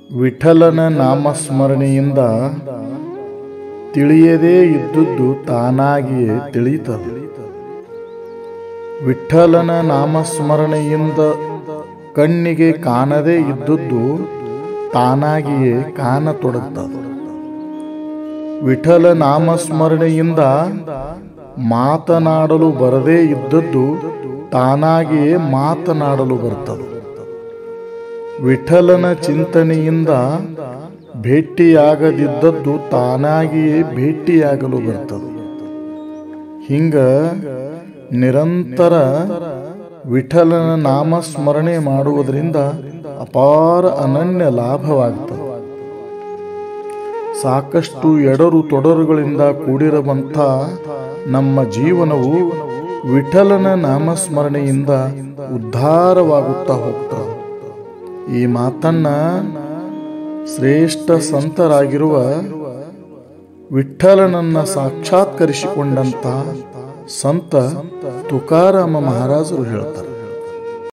ವಿಠಲನ ನಾಮಸ್ಮರಣೆಯಿಂದ ತಿಳಿಯದೇ ಇದ್ದುದು ತಾನಾಗಿಯೇ ತಿಳಿಯುತ್ತದೆ ವಿಠಲನ ನಾಮಸ್ಮರಣೆಯಿಂದ ಕಣ್ಣಿಗೆ ಕಾಣದೇ ಇದ್ದುದು ತಾನಾಗಿಯೇ ಕಾಣತೊಡಗುತ್ತದೆ ವಿಠಲ ನಾಮಸ್ಮರಣೆಯಿಂದ ಮಾತನಾಡಲು ಬರದೇ ಇದ್ದದ್ದು ತಾನಾಗಿಯೇ ಮಾತನಾಡಲು ಬರುತ್ತದೆ ವಿಠಲನ ಚಿಂತನೆಯಿಂದ ಭೇಟಿಯಾಗದಿದ್ದದ್ದು ತಾನಾಗಿಯೇ ಭೇಟಿಯಾಗಲು ಬರ್ತದೆ ಹಿಂಗ ನಿರಂತರ ವಿಠಲನ ನಾಮ ಸ್ಮರಣೆ ಮಾಡುವುದರಿಂದ ಅಪಾರ ಅನನ್ಯ ಲಾಭವಾಗ್ತದೆ ಸಾಕಷ್ಟು ಎಡರು ತೊಡರುಗಳಿಂದ ಕೂಡಿರುವಂಥ ನಮ್ಮ ಜೀವನವು ವಿಠಲನ ನಾಮಸ್ಮರಣೆಯಿಂದ ಉದ್ಧಾರವಾಗುತ್ತಾ ಹೋಗ್ತದೆ ಈ ಮಾತನ್ನ ಶ್ರೇಷ್ಠ ಸಂತರಾಗಿರುವ ವಿಠಲನನ್ನ ಸಾಕ್ಷಾತ್ಕರಿಸಿಕೊಂಡಂತ ಸಂತ ತುಕಾರಾಮ ಮಹಾರಾಜರು ಹೇಳ್ತಾರೆ